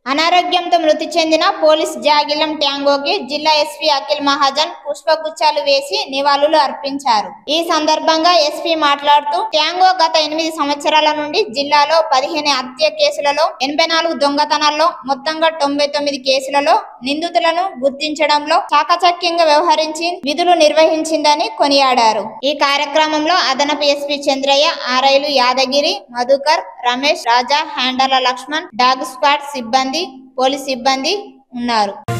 అనారోగ్యంతో మృతి చెందిన పోలీస్ జాగిలం ట్యాంగోకి జిల్లా ఎస్పీ అఖిల్ మహాజన్ పుష్పగుచ్చాలు వేసి నివాళులు అర్పించారు ఈ సందర్భంగా ఎస్పీ మాట్లాడుతూ ట్యాంగో గత ఎనిమిది సంవత్సరాల నుండి జిల్లాలో పదిహేను హత్య కేసులలో ఎనభై నాలుగు దొంగతనాల్లో మొత్తంగా తొంభై తొమ్మిది కేసులలో నిందితులను గుర్తించడంలో చాకచక్యంగా వ్యవహరించి విధులు నిర్వహించిందని కొనియాడారు ఈ కార్యక్రమంలో అదనపు ఎస్పీ చంద్రయ్య ఆర్ఐలు యాదగిరి మధుకర్ రమేష్ రాజా హ్యాండల లక్ష్మణ్ డాగ్ స్క్వాడ్ సిబ్బంది పోలీస్ సిబ్బంది ఉన్నారు